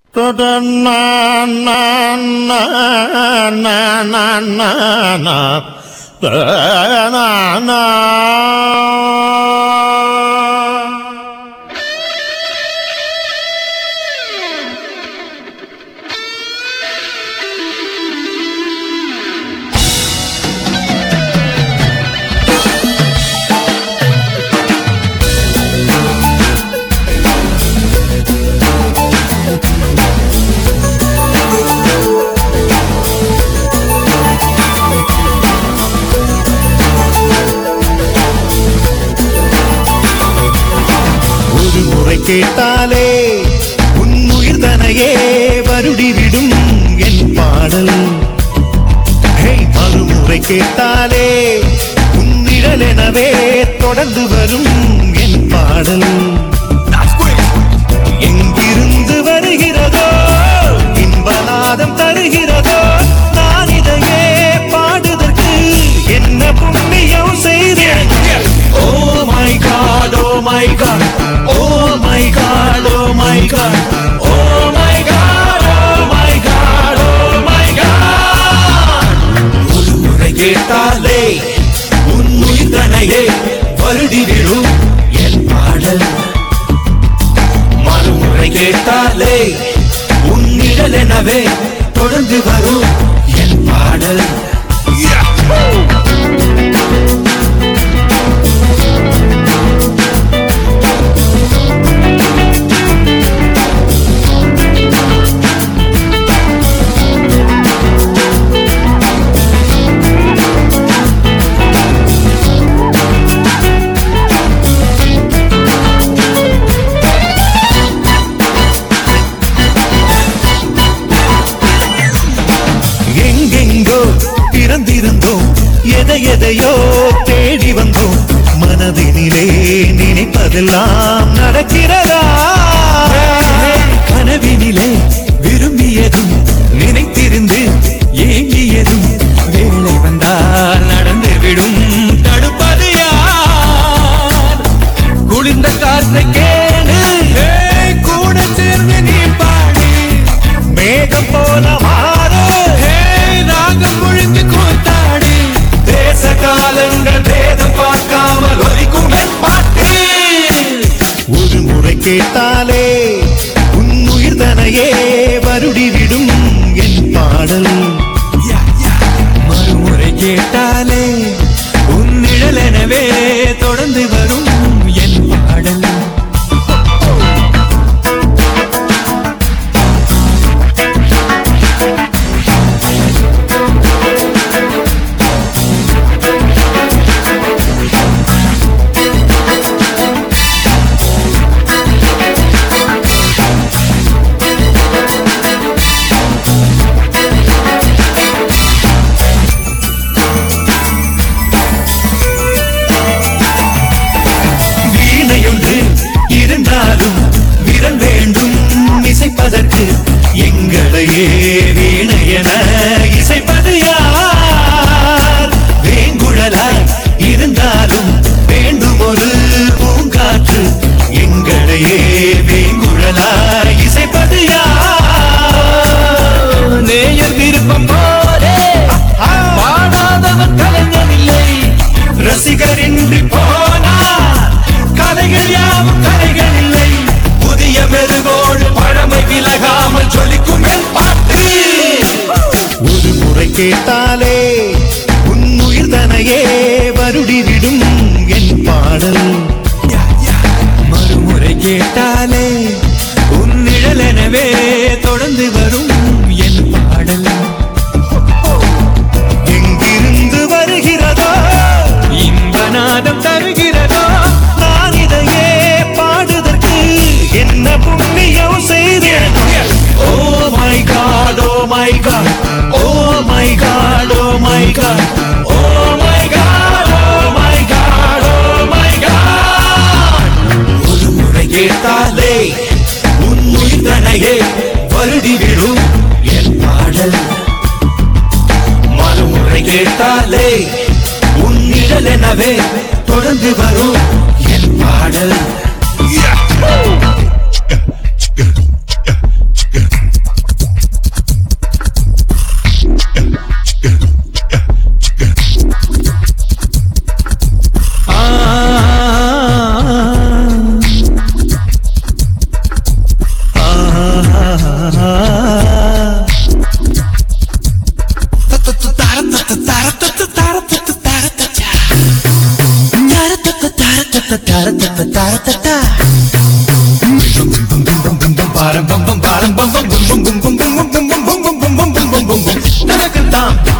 ஒரு முறை கேட்டாலே உன்னுயிர் தனையே வருடிவிடும் என் பாடல் ஹே மறுமுறை கேட்டாலே உன்னிழல் எனவே தொடர்ந்து வரும் என் பாடல் எங்கிருந்து வருகிறதோ இன்பநாதம் தருகிறதோ நான் இதையே பாடுதற்கு என்ன புண்ணியம் செய்தேன் oh my God oh my God oh my God oh my God oh my God oh my God oh my God ஒரு முறை கேட்டாலே உன் உயிர்தனையே வருடி விடும் என் பாடல் மறுமுறை கேட்டாலே உன் நிழல் எனவே தொடர்ந்து வரும் என் பாடல் எங்கெங்கோ பிறந்திருந்தோம் எதை எதையோ தேடி வந்தோம் மனதினிலே நினைப்பதெல்லாம் நடக்கிறதா கனவினிலே விரும்பியதும் நினைத்திருந்து ஏங்கியதும் வேலை வந்தால் நடந்து விடும் தடுப்பது யார் குளிர்ந்த காற்றை கேளு ஏய், கூட சேர்ந்து நீ பாடு மேகம் போல மாறு ஏய், ராகம் முழுங்கி கூத்தாடு தேச காலங்கள் பேதம் பார்க்காமல் ஒலிக்கும் என் பாட்டு ஒரு முறை கேட்டாலே உன் உயிர் தனையே வருடிவிடும் என் பாடல் மறுமுறை கேட்டாலே உன் நிழல் எனவே தொடர்ந்து வரும் என் பாடல் வீணையொன்று இருந்தாலும் விரல் வேண்டும் இசைப்பதற்கு எங்களையே வீணையென இசைப்பது யார் வேங்குழலாய் இருந்தாலும் வேண்டும் ஒரு பூங்காற்று எங்களையே வேங்குழலாய் இசைப்பது யார் நேயர் விருப்பம் போலே பாடாதவர் கலைஞனில்லை ரசிகரின்றி போனார் கலைகள் யாவும் கலைகள் இல்லை புதிய மெருகோடு பழமை விலகாமல் ஜொலிக்கும் என் பாட்டு ஒரு முறை கேட்டாலே உன் உயிர் தனையே வருடிவிடும் என் பாடல் மறுமுறை கேட்டாலே உன் நிழல் எனவே தொடர்ந்து வரும் என் பாடல் எங்கிருந்து வருகிறதோ இன்பநாதம் தருகிறதோ நான் இதையே பாடுதற்கு என்ன புண்ணியம் செய்தேன் oh my God oh my God oh my God oh my God oh my God oh my God oh my God ஒரு முறை கேட்டாலே உன் உயிர்தனையே வருடி விடும் என் பாடல் மறுமுறை கேட்டாலே உன் நிழல் எனவே தொடர்ந்து வரும் என் பாடல் பம் பம் பம் பாரம் பம் பம் பum bum bum bum bum bum bum bum bum bum bum bum bum bum bum bum தனக்குத்தான்